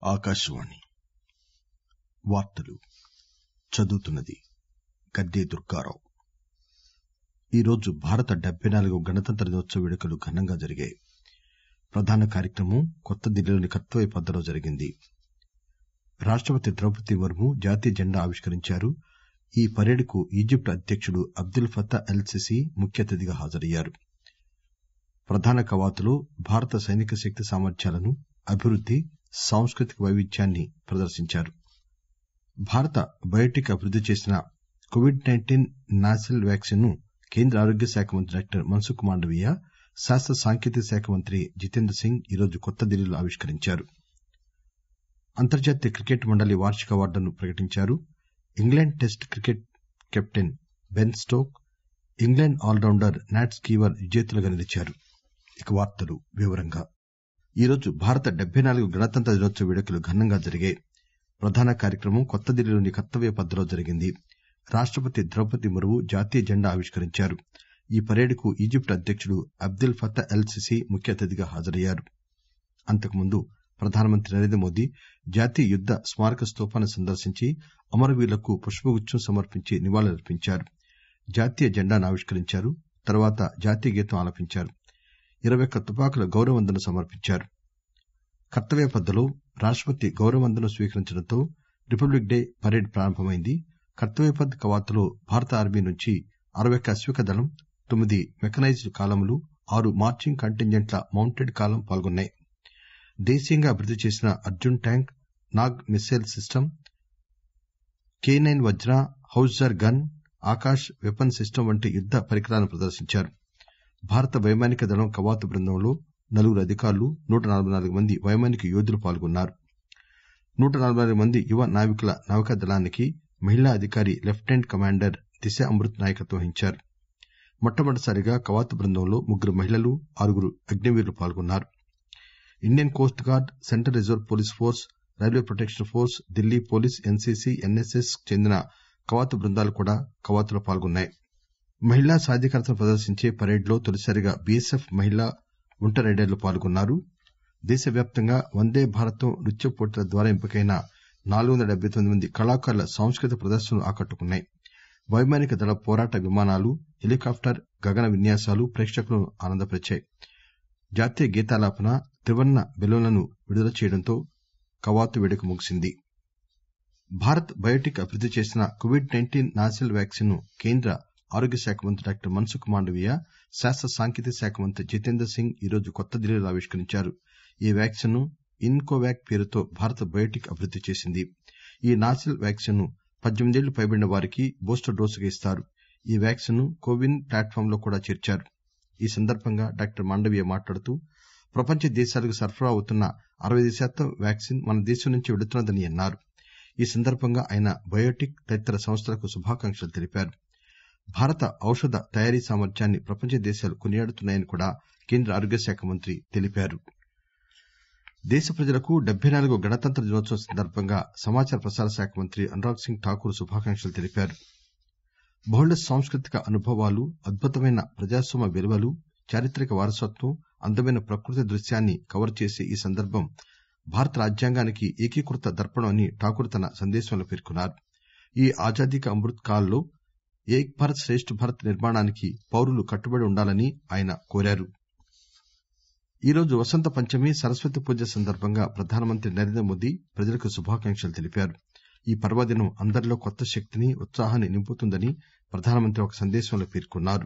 ఆకాశవాణి వార్తలు చదువుతున్నది గద్దె దుర్గారావు ఈరోజు భారత డెబ్బై నాలుగవ గణతంత్ర దినోత్సవ వేడుకలు ఘనంగా జరిగాయి ప్రధాన కార్యక్రమం కొత్త ఢిల్లీలోని కర్తవ్య పథ్ లో జరిగింది రాష్టపతి ద్రౌపది ముర్ము జాతీయ జెండా ఆవిష్కరించారు ఈ పరేడ్ కు ఈజిప్ట్ అధ్యకుడు అబ్దుల్ ఫతా ఎల్ సిసి ముఖ్య అతిథిగా హాజరయ్యారు ప్రధాన కవాతులో భారత సైనిక శక్తి సామర్థ్యాలను అభివృద్ది సాంస్కృతిక వైవిధ్యాన్ని ప్రదర్శించారు భారత బయోటెక్ అభివృద్ది చేసిన కోవిడ్ నైన్టీన్ నాసిల్ వ్యాక్సిన్ ను కేంద్ర ఆరోగ్య శాఖ మంత్రి డాక్టర్ మన్సుఖ్ మాండవీయ శాస్త సాంకేతిక శాఖ మంత్రి జితేంద్ర సింగ్ ఈరోజు కొత్త ఢిల్లీలో ఆవిష్కరించారు అంతర్జాతీయ క్రికెట్ మండలి వార్షిక అవార్డులను ప్రకటించారు England test cricket captain Ben stroke England all rounder Nat Sciver విజేతలుగా నిలిచారు ఈరోజు భారత డెబ్బై నాలుగవ గణతంత్ర దినోత్సవ వేడుకలు ఘనంగా జరిగాయి ప్రధాన కార్యక్రమం కొత్త ఢిల్లీలోని కర్తవ్య పథ్ లో జరిగింది రాష్టపతి ద్రౌపది ముర్ము జాతీయ జెండా ఆవిష్కరించారు ఈ పరేడ్ కు ఈజిప్ట్ అధ్యకుడు అబ్దెల్ ఫతా ఎల్ సిసి ముఖ్య అతిథిగా హాజరయ్యారు అంతకుముందు ప్రధానమంత్రి నరేంద్ర మోదీ జాతీయ యుద్ద స్మారక స్తూపాన్ని సందర్శించి అమరవీరులకు పుష్పగుచ్చం సమర్పించి నివాళులర్పించారు జాతీయ జెండాను ఆవిష్కరించారు తర్వాత జాతీయ గీతం ఆలపించారు ఇరవై ఒక్క తుపాకుల గౌరవ వందనం సమర్పించారు కర్తవ్య పథ్ లో రాష్టపతి గౌరవ వందనం స్వీకరించడంతో రిపబ్లిక్ డే పరేడ్ ప్రారంభమైంది కర్తవ్య పథ్ కవాతులో భారత ఆర్మీ నుంచి అరవై ఒక్క అశ్విక దళం తొమ్మిది మెకనైజ్డ్ కాలమ్లు ఆరు మార్చింగ్ కంటింజెంట్ల మౌంటెడ్ కాలమ్ పాల్గొన్నాయి దేశీయంగా అభివృద్ది చేసిన Arjun tank Nag missile system K nine Vajra howitzer gun Akash weapon system వంటి యుద్ద పరికరాలను ప్రదర్శించారు భారత వైమానిక దళం కవాతు బృందంలో నలుగురు అధికారులు నూట నలబై నాలుగు మంది వైమానిక యోధులు పాల్గొన్నారు నూట నలబై నాలుగు మంది యువ నావికుల నౌకా దళానికి మహిళా అధికారి లెప్టిసెంట్ కమాండర్ దిశ అమృత్ నాయకత్వం వహించారు మొట్టమొదటిసారిగా కవాతు బృందంలో ముగ్గురు మహిళలు ఆరుగురు అగ్నివీరులు పాల్గొన్నారు Indian Coast Guard Central Reserve Police Force Railway Protection Force Delhi police NCC NSS కు చెందిన కవాతు బృందాలు కూడా కవాతులో పాల్గొన్నాయి మహిళా సాధికారతను ప్రదర్శించే పరేడ్ లో తొలిసారిగా బీఎస్ఎఫ్ మహిళా ఒంటె రైడర్లు పాల్గొన్నారు దేశవ్యాప్తంగా వందే భారతం నృత్య పోటీల ద్వారా ఎంపికైన నాలుగు వందల డెబ్బై తొమ్మిది మంది కళాకారుల సాంస్కృతిక ప్రదర్శనలు ఆకట్టుకున్నాయి వైమానిక దళ పోరాట విమానాలు హెలికాప్టర్ గగన విన్యాసాలు ప్రేక్షకులను ఆనందపరిచాయి జాతీయ గీతాలాపన త్రివర్ణ బెలూన్లను విడుదల చేయడంతో కవాతు వేడుక ముగిసింది భారత్ బయోటెక్ అభివృద్ది చేసిన కోవిడ్ నైన్టీన్ నాసిల్ వ్యాక్సిన్ ను కేంద్ర ఆరోగ్య శాఖ మంత్రి డాక్టర్ మన్సుఖ్ మాండవీయ శాస్త సాంకేతిక శాఖ మంత్రి జితేంద్ర సింగ్ ఈరోజు కొత్త ఢిల్లీలో ఆవిష్కరించారు ఈ వ్యాక్సిన్ ను ఇన్ కోవాక్ పేరుతో భారత్ బయోటెక్ అభివృద్ది చేసింది ఈ నాసిల్ వ్యాక్సిన్ ను పద్దెనిమిదేళ్లు పైబడిన వారికి బూస్టర్ డోసుగా ఇస్తారు ఈ వ్యాక్సిన్ ను కోవిన్ ప్లాట్ఫాం లో కూడా చేర్చారు ఈ సందర్బంగా డాక్టర్ మాండవీయ మాట్లాడుతూ ప్రపంచ దేశాలకు సరఫరా అవుతున్న అరవై ఐదు శాతం వ్యాక్సిన్ మన దేశం నుంచి వెళుతున్నదని అన్నారు ఈ సందర్బంగా ఆయన బయోటెక్ తదితర సంస్థలకు శుభాకాంక్షలు తెలిపారు భారత ఔషధ తయారీ సామర్థ్యాన్ని ప్రపంచ దేశాలు కొనియాడుతున్నాయని కూడా కేంద్ర ఆరోగ్య శాఖ మంత్రి తెలిపారు దేశ ప్రజలకు డెబ్బై నాలుగవ గణతంత్ర దినోత్సవం సందర్బంగా సమాచార ప్రసార శాఖ మంత్రి అనురాగ్ సింగ్ ఠాకూర్ శుభాకాంక్షలు తెలిపారు బహుళ సాంస్కృతిక అనుభవాలు అద్భుతమైన ప్రజాస్వామ్య విలువలు చారిత్రక వారసత్వం అందమైన ప్రకృతి దృశ్యాన్ని కవర్ చేసే ఈ సందర్భం భారత రాజ్యాంగానికి ఏకీకృత దర్పణం అని ఠాకూర్ తన సందేశంలో పేర్కొన్నారు ఈ ఆజాదీ కా అమృత్ కాల్ లో ఏక్ భారత్ శ్రేష్ట్ భారత్ నిర్మాణానికి పౌరులు కట్టుబడి ఉండాలని ఆయన కోరారు ఈరోజు వసంత పంచమి సరస్వతి పూజ సందర్భంగా ప్రధానమంత్రి నరేంద్ర మోదీ ప్రజలకు శుభాకాంక్షలు తెలిపారు ఈ పర్వదినం అందరిలో కొత్త శక్తిని ఉత్సాహాన్ని నింపుతుందని ప్రధానమంత్రి ఒక సందేశంలో పేర్కొన్నారు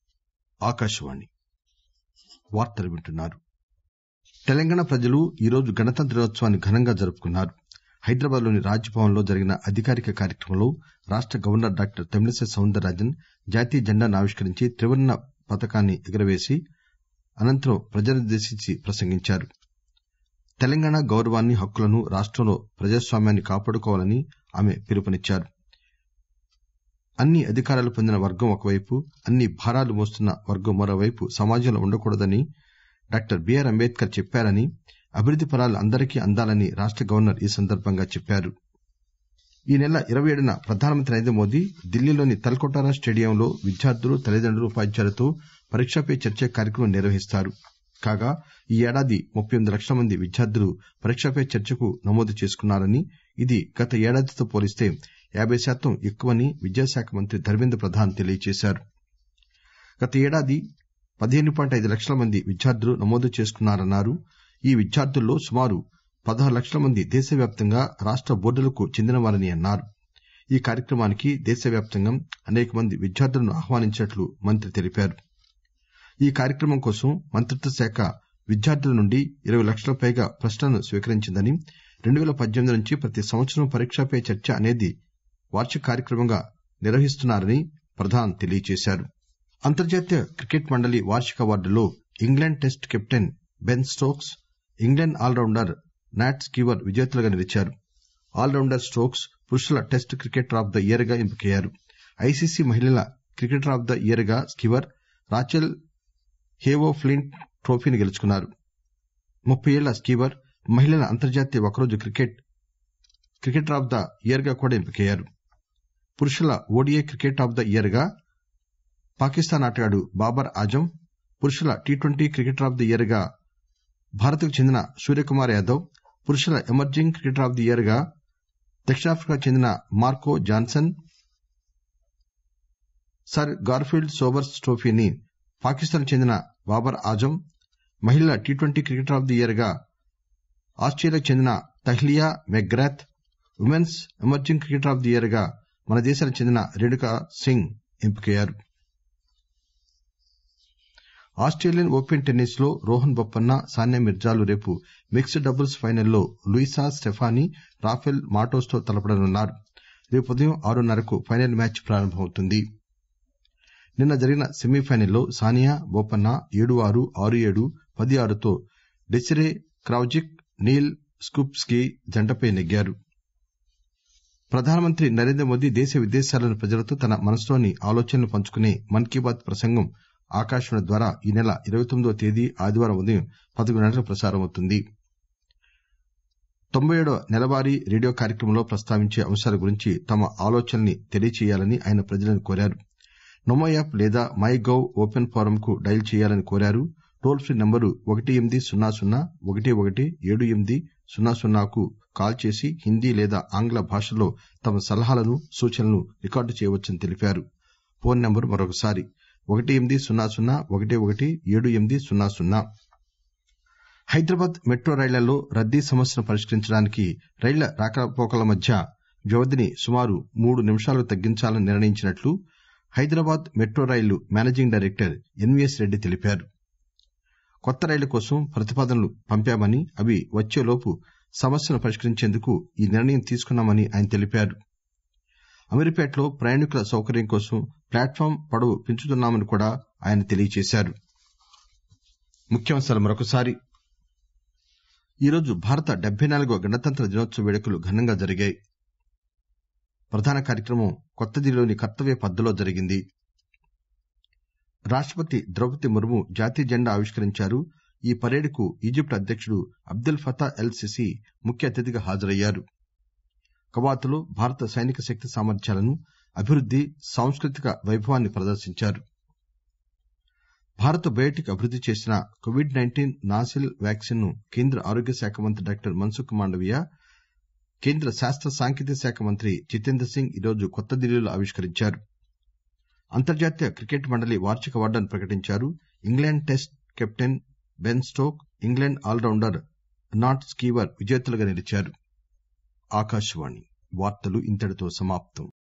తెలంగాణ ప్రజలు ఈరోజు గణతంత్ర దినోత్సవాన్ని ఘనంగా జరుపుకున్నారు హైదరాబాద్ లోని రాజ్ భవన్ లో జరిగిన అధికారిక కార్యక్రమంలో రాష్ట governor doctor Tamilisai Soundararajan జాతీయ జెండాను ఆవిష్కరించి త్రివర్ణ పతాకాన్ని ఎగురవేసి అనంతరం ప్రజలనుద్దేశించి ప్రసంగించారు తెలంగాణ గౌరవాన్ని హక్కులను రాష్టంలో ప్రజాస్వామ్యాన్ని కాపాడుకోవాలని ఆమె పిలుపునిచ్చారు అన్ని అధికారాలు పొందిన వర్గం ఒకవైపు అన్ని భారాలు మోస్తున్న వర్గం మరోవైపు సమాజంలో ఉండకూడదని డాక్టర్ బిఆర్ అంబేద్కర్ చెప్పారని అభివృద్ది ఫలాలు అందరికీ అందాలని రాష్ట గవర్నర్ ఈ సందర్భంగా చెప్పారు ఈ నెల ఇరవై ఏడున ప్రధానమంత్రి నరేంద్ర మోదీ ఢిల్లీలోని తల్కటోరా స్టేడియంలో విద్యార్థులు తల్లిదండ్రులు ఉపాధ్యాయులతో పరీక్ష పే చర్చ కార్యక్రమం నిర్వహిస్తారు కాగా ఈ ఏడాది ముప్పై ఎనిమిది లక్షల మంది విద్యార్థులు పరీక్ష పే చర్చకు నమోదు చేసుకున్నారని ఇది గత ఏడాదితో పోలిస్తే యాబై శాతం ఎక్కువని విద్యాశాఖ మంత్రి ధర్మేంద్ర ప్రధాన్ తెలియజేశారు గత ఏడాది పదిహేను పాయింట్ ఐదు లక్షల మంది విద్యార్థులు నమోదు చేసుకున్నారన్నారు ఈ విద్యార్థుల్లో సుమారు పదహారు లక్షల మంది దేశవ్యాప్తంగా రాష్ట బోర్డులకు చెందినవారని అన్నారు ఈ కార్యక్రమానికి దేశవ్యాప్తంగా అనేక మంది విద్యార్థులను ఆహ్వానించినట్లు మంత్రి తెలిపారు ఈ కార్యక్రమం కోసం మంత్రిత్వ శాఖ విద్యార్థుల నుండి ఇరవై లక్షలకు పైగా ప్రశ్నలను స్వీకరించిందని రెండు పేల పద్దెనిమిది నుంచి ప్రతి సంవత్సరం పరీక్ష పే చర్చ అనేది వార్షిక కార్యక్రమంగా నిర్వహిస్తున్నారని ప్రధాన్ తెలియజేశారు అంతర్జాతీయ క్రికెట్ మండలి వార్షిక అవార్డుల్లో England test captain Ben Stokes England all rounder Nat Sciver విజేతలుగా నిలిచారు ఆల్ రౌండర్ స్టోక్స్ పురుషుల test cricketer of the year గా ఎంపికయ్యారు ఐసీసీ మహిళల క్రికెటర్ ఆఫ్ ద ఇయర్ గా స్కీవర్ రాచెల్ హేవో ఫ్లింట్ ట్రోఫీని గెలుచుకున్నారు ముప్పై ఏళ్ల స్కీవర్ మహిళల అంతర్జాతీయ ఒకరోజు cricket cricketer of the year గా కూడా ఎంపికయ్యారు పురుషుల ODI cricket of the year గా పాకిస్తాన్ ఆటగాడు బాబర్ ఆజం పురుషుల T twenty cricketer of the year గా భారత్ కు చెందిన సూర్యకుమార్ యాదవ్ పురుషుల emerging cricketer of the year గా దక్షిణాఫ్రికాకు చెందిన Marco Jansen Sir Garfield Sobers ట్రోఫీని పాకిస్తాన్ చెందిన బాబర్ ఆజం మహిళల T twenty cricketer of the year గా ఆస్టేలియాకు చెందిన Tahlia McGrath women's emerging cricketer of the year గా మన దేశానికి చెందిన రేణుకా సింగ్ ఎంపికయ్యారు ఆస్టేలియన్ ఓపెన్ టెన్నిస్ లో రోహన్ బొప్పన్న సానియా మిర్జాలు రేపు మిక్స్డ్ డబుల్స్ ఫైనల్లో లూయిసా స్టెఫానీ రాఫెల్ మాటోస్ తో తలపడనున్నారు రేపు ఉదయం ఆరున్నరకు ఫైనల్ మ్యాచ్ ప్రారంభమవుతుంది నిన్న జరిగిన సెమీఫైనల్లో సానియా బోపన్న ఏడు ఆరు ఆరు ఏడు పది ఆరుతో డెసిరే క్రౌజిక్ నీల్ స్కూప్స్కీ జంటపై నెగ్గారు ప్రధానమంత్రి నరేంద్ర మోదీ దేశ విదేశాల్లోని ప్రజలతో తన మనసులోని ఆలోచనలు పంచుకునే మన్ కీ బాత్ ప్రసంగం ఆకాశవాణి ద్వారా ఈ నెల ఇరవై తొమ్మిదవ తేదీ ఆదివారం ఉదయం పదకొండు గంటలకు ప్రసారమవుతుంది తొంభై ఏడవ నెలవారీ రేడియో కార్యక్రమంలో ప్రస్తావించే అంశాల గురించి తమ ఆలోచనల్ని తెలియచేయాలని ఆయన ప్రజలను కోరారు నమో యాప్ లేదా మై గవ్ ఓపెన్ ఫోరం కు డయల్ చేయాలని కోరారు టోల్ ఫ్రీ నంబరు ఒకటి ఎనిమిది సున్నా సున్నా ఒకటి ఒకటి ఏడు ఎనిమిది సున్నా సున్నాకు కాల్ చేసి హిందీ లేదా ఆంగ్ల భాషల్లో తమ సలహాలను సూచనలను రికార్డు చేయవచ్చని తెలిపారు ఫోన్ నంబర్ మరొకసారి ఒకటి ఎనిమిది సున్నా సున్నా ఒకటి ఒకటి ఏడు ఎనిమిది సున్నా సున్నా హైదరాబాద్ మెట్రో రైళ్లలో రద్దీ సమస్యను పరిష్కరించడానికి రైళ్ల రాకపోకల మధ్య వ్యవధిని సుమారు మూడు నిమిషాలకు తగ్గించాలని నిర్ణయించినట్లు హైదరాబాద్ మెట్రో రైళ్లు మేనేజింగ్ డైరెక్టర్ ఎన్వీఎస్ రెడ్డి తెలిపారు కొత్త రైళ్ల కోసం ప్రతిపాదనలు పంపామని అవి వచ్చేలోపు సమస్యను పరిష్కరించేందుకు ఈ నిర్ణయం తీసుకున్నామని ఆయన తెలిపారు అమీర్పేటలో ప్రయాణికుల సౌకర్యం కోసం ప్లాట్ఫాం పొడవు పెంచుతున్నామని కూడా ఆయన తెలియజేశారు ఈరోజు భారత డెబ్బై నాలుగవ గణతంత్ర దినోత్సవ వేడుకలు ఘనంగా జరిగాయి ప్రధాన కార్యక్రమం కొత్తదిల్లీలోని కర్తవ్య పథ్లో జరిగింది రాష్టపతి ద్రౌపది ముర్ము జాతీయ జెండా ఆవిష్కరించారు ఈ పరేడ్ కు ఈజిప్ట్ అధ్యకుడు అబ్దెల్ ఫతా ఎల్ సిసి ముఖ్య అతిథిగా హాజరయ్యారు కవాతులో భారత సైనిక శక్తి సామర్థ్యాలను అభివృద్ది సాంస్కృతిక వైభవాన్ని ప్రదర్శించారు భారత్ బయోటెక్ అభివృద్ది చేసిన కోవిడ్ నైన్టీన్ నాసిల్ వ్యాక్సిన్ ను కేంద్ర ఆరోగ్య శాఖ మంత్రి డాక్టర్ మన్సుఖ్ మాండవీయ కేంద్ర శాస్త్ర సాంకేతిక శాఖ మంత్రి జితేంద్ర సింగ్ ఈరోజు కొత్త ఢిల్లీలో ఆవిష్కరించారు అంతర్జాతీయ క్రికెట్ మండలి వార్షిక అవార్డులను ప్రకటించారు England test captain Ben stroke England all rounder Nat Sciver విజేతలుగా నిలిచారు